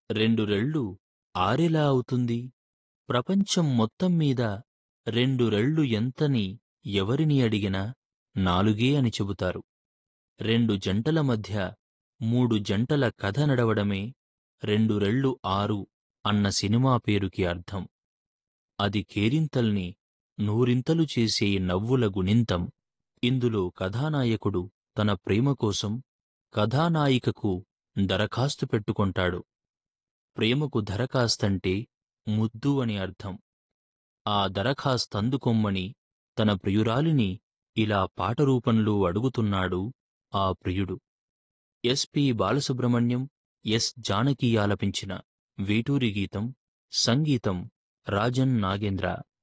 రెండు రెళ్ళు ఆరెలా అవుతుంది ప్రపంచం మొత్తం మీద రెండు రెళ్ళు ఎంతని ఎవరిని అడిగినా నాలుగే అని చెబుతారు రెండు జంటల మధ్య మూడు జంటల కథ నడవడమే రెండు రెళ్ళు ఆరు అన్న సినిమా పేరుకి అర్థం అది కేరింతల్ని నూరింతలు చేసే నవ్వుల గుణింతం ఇందులో కథానాయకుడు తన ప్రేమ కోసం కథానాయికకు దరఖాస్తు పెట్టుకొంటాడు ప్రేమకు దరఖాస్తంటే ముద్దు అని అర్థం ఆ దరఖాస్తందుకొమ్మని తన ప్రియురాలిని ఇలా పాట రూపంలో అడుగుతున్నాడు ఆ ప్రియుడు ఎస్పి బాలసుబ్రహ్మణ్యం ఎస్ జానకి ఆలపించిన వేటూరి గీతం సంగీతం రాజన్ నాగేంద్ర